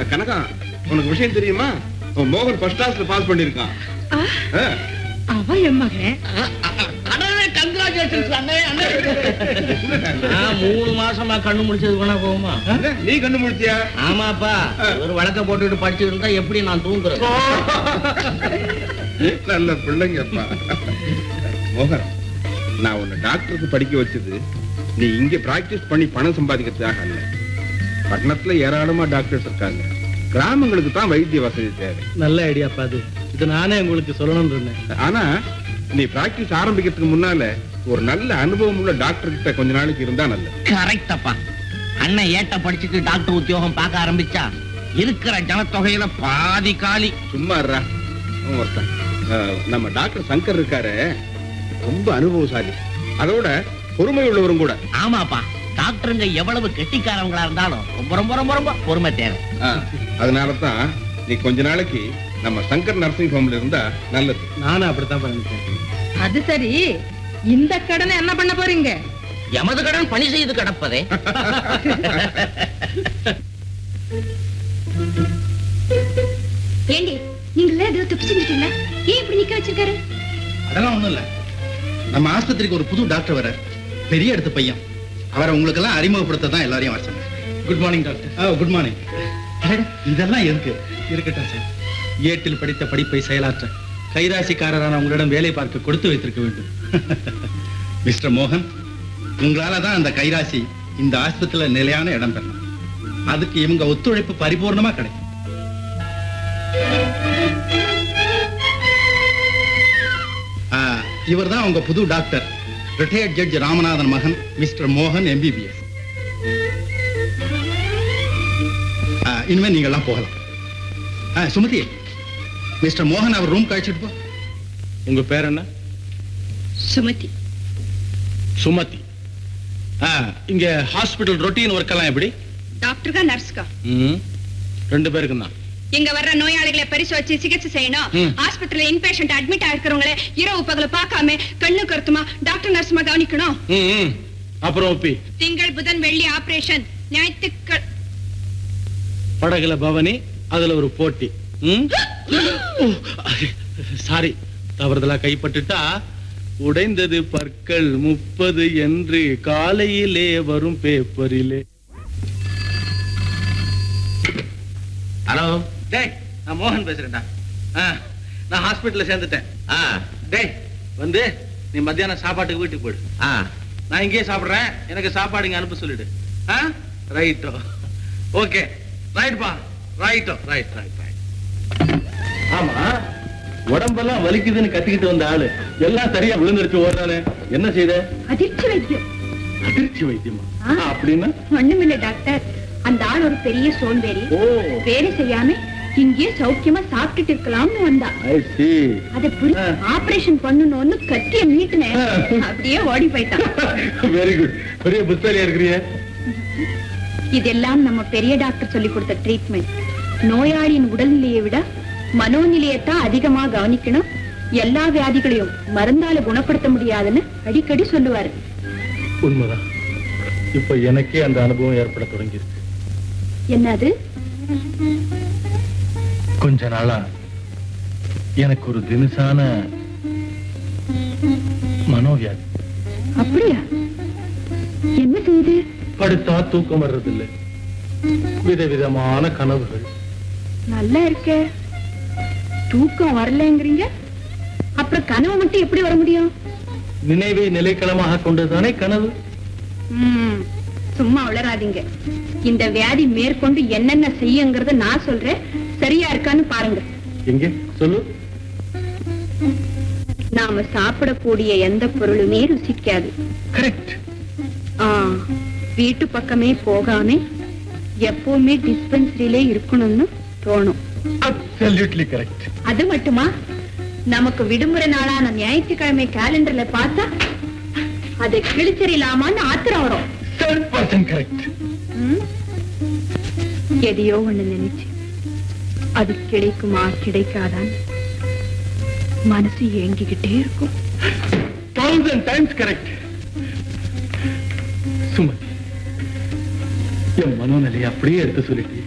கனகா உனக்கு விஷயம் தெரியுமா உன் மோகன் ஃபர்ஸ்ட் கிளாஸ்ல பாஸ் பண்ணிருக்கான் ஆ, அவன் என் மகன் நான் மூணு மாசமா கண்ணு முடிச்சது வேணா போகுமா நீ கண்டு முடிச்சியா ஆமாப்பா ஒரு வழக்க போட்டுட்டு படிச்சுட்டு இருந்தா எப்படி நான் தூங்குறது நல்ல பிள்ளைங்கப்பா மோகன் நான் உன்னை டாக்டருக்கு படிக்க வச்சது நீ இங்க பிராக்டிஸ் பண்ணி பணம் சம்பாதிக்கிறதுக்காக அல்ல பட்டணத்துல ஏராளமா டாக்டர்ஸ் இருக்காங்க கிராமங்களுக்கு தான் வைத்திய வசதி தேவை நல்ல ஐடியாப்பா அது இது நானே உங்களுக்கு சொல்லணும்னு இருந்தேன் ஆனா நீ பிராக்டிஸ் ஆரம்பிக்கிறதுக்கு முன்னால ஒரு நல்ல அனுபவம் உள்ள டாக்டர் கிட்ட கொஞ்ச நாளைக்கு இருந்தா நல்லது கரெக்டப்பா அண்ணன் ஏட்ட படிச்சுட்டு டாக்டர் உத்தியோகம் பார்க்க ஆரம்பிச்சா இருக்கிற ஜனத்தொகையில பாதி காலி சும்மா இருடா. அவன் ஒருத்தன் அஹ், நம்ம டாக்டர் சங்கர் இருக்காரு ரொம்ப அனுபவசாலி அதோட பொறுமை உள்ளவரும் கூட ஆமாப்பா டாக்டருங்க எவ்வளவு கெட்டிக்காரவங்களா இருந்தாலும் ரொம்ப ரொம்ப ரொம்ப ரொம்ப பொறுமை தேவை அஹ், அதனால தான் நீ கொஞ்ச நாளைக்கு நம்ம சங்கர் நர்சிங் ஹோம்ல இருந்தா நல்லது நானும் அப்படித்தான் பண்ணிட்டேன் அது சரி இந்த கடனை என்ன பண்ண போறீங்க எமது கடன் பணி செய்து கிடப்பதே ஏண்டி நீங்களே ஏதோ தப்பு செஞ்சுட்டீங்களா ஏன் இப்படி நிக்க வச்சிருக்காரு அதெல்லாம் ஒண்ணும் இல்ல நம்ம ஆஸ்பத்திரிக்கு ஒரு புது டாக்டர் வர பெரிய இடத்து பையன் அவரை உங்களுக்கு எல்லாம் அறிமுகப்படுத்த தான் எல்லாரையும் வர சொன்னேன் good morning doctor ah good morning இதெல்லாம் எதுக்கு இருக்கட்டும் சார் ஏட்டில் படித்த படிப்பை செயலாற்ற கைராசிக்காரரான உங்களிடம் வேலை பார்க்க கொடுத்து வைத்திருக்க வேண்டும் மிஸ்டர் மோகன் உங்களால தான் அந்த கைராசி இந்த ஆஸ்பத்திரியில நிலையான இடம் பெறணும் அதுக்கு இவங்க ஒத்துழைப்பு பரிபூர்ணமா கிடைக்கும் இவர் தான் உங்க புது டாக்டர் ரிட்டையர்ட் ஜட்ஜ் ராமநாதன் மகன் மிஸ்டர் மோகன் எம்பிபிஎஸ் இனிமே நீங்க எல்லாம் போகலாம் ஆ, சுமதி மிஸ்டர் மோகன் அவர் ரூம் கழிச்சிட்டு போ உங்க பேர் என்ன சுமதி சுமதி ஆ, இங்க ஹாஸ்பிடல் ரொட்டீன் ஒர்க் எல்லாம் எப்படி டாக்டருக்கா நர்ஸ்க்கா ம், ரெண்டு பேருக்கும் தான் இங்க வர்ற நோயாளிகளை பரிசோதிச்சு சிகிச்சை செய்யணும் ம். ஆஸ்பத்திரியில இன்பேஷண்ட் அட்மிட் ஆயிருக்கிறவங்களே இரவு பகல பார்க்காம கண்ணு கருத்துமா டாக்டர் நர்ஸ்மா கவனிக்கணும் ம், ம். அப்புறம் ஒப்பி திங்கள் புதன் வெள்ளி ஆபரேஷன் ஞாயிற்றுக்கள் படகுல பவனி அதுல ஒரு போட்டி சாரி தவறுதலா கைப்பட்டுட்டா உடைந்தது பற்கள் முப்பது என்று காலையிலே வரும் பேப்பரிலே ஹலோ டேய் நான் மோகன் பேசுறேன்டா ஆ, நான் ஹாஸ்பிடல்ல சேர்ந்துட்டேன் ஆ டேய் வந்து நீ மத்தியானம் சாப்பாட்டுக்கு வீட்டுக்கு போயிடு ஆ நான் இங்கேயே சாப்பிடுறேன் எனக்கு சாப்பாடு இங்க அனுப்ப சொல்லிடு ஆ ரைட்டோ ஓகே ரைட் பா ரைட்டோ ரைட் ரைட் ரைட் ஆமா உடம்பெல்லாம் வலிக்குதுன்னு கத்திக்கிட்டு வந்த ஆளு எல்லாம் சரியா விழுந்துருச்சு ஓடுறானே என்ன செய்த அதிர்ச்சி வைத்தியம் அதிர்ச்சி வைத்தியமா ஆ. அப்படின்னா ஒண்ணுமில்ல டாக்டர் அந்த ஆள் ஒரு பெரிய சோம்பேறி ஓ வேலை செய்யாம இங்கேயே சௌக்கியமா சாப்பிட்டுட்டு இருக்கலாம்னு வந்தா ஐ see அதை புரி ஆ. ஆபரேஷன் பண்ணணும்னு கத்திய மீட்டுனேன் ஆ. அப்படியே ஓடி போயிட்டான் வெரி குட் பெரிய புத்தாலியா இருக்கிறிய இதெல்லாம் நம்ம பெரிய டாக்டர் சொல்லி கொடுத்த ட்ரீட்மெண்ட் நோயாளியின் உடல்நிலையை விட மனோநிலையத்தான் அதிகமா கவனிக்கணும் எல்லா வியாதிகளையும் மருந்தால குணப்படுத்த முடியாதுன்னு அடிக்கடி சொல்லுவாரு உண்மைதான் இப்ப எனக்கே அந்த அனுபவம் ஏற்பட தொடங்கியிருக்கு என்னது கொஞ்ச நாளா எனக்கு ஒரு தினசான மனோவியாதி அப்படியா என்ன செய்யுது படுத்தா தூக்கம் வர்றதில்லை விதவிதமான கனவுகள் நல்லா இருக்க தூக்கம் வரலங்கிறீங்க அப்புறம் கனவு மட்டும் எப்படி வர முடியும் நினைவை நிலைக்களமாக கொண்டதுதானே கனவு ம், சும்மா உளராதீங்க இந்த வியாதி மேற்கொண்டு என்னென்ன செய்யுங்கிறத நான் சொல்றேன் சரியா இருக்கான்னு பாருங்க எங்கே சொல்லு நாம சாப்பிடக்கூடிய எந்த பொருளுமே ருசிக்காது கரெக்ட் ஆ, வீட்டு பக்கமே போகாம எப்பவுமே டிஸ்பென்சரியிலே இருக்கணும்னு தோணும் அப்சல்யூட்லி கரெக்ட் அது மட்டுமா நமக்கு விடுமுறை நாளான ஞாயிற்றுக்கிழமை கேலண்டர்ல பார்த்தா அதை கிழிச்சறிலாமான்னு ஆத்திரம் வரும் செவன் பர்சன்ட் கரெக்ட் ம்? எதையோ ஒண்ணு நினைச்சு அது கிடைக்குமா கிடைக்காதான்னு மனசு ஏங்கிக்கிட்டே இருக்கும் தௌசண்ட் டைம்ஸ் கரெக்ட் சுமதி என் மனோநிலையை அப்படியே எடுத்து சொல்லிட்டீங்க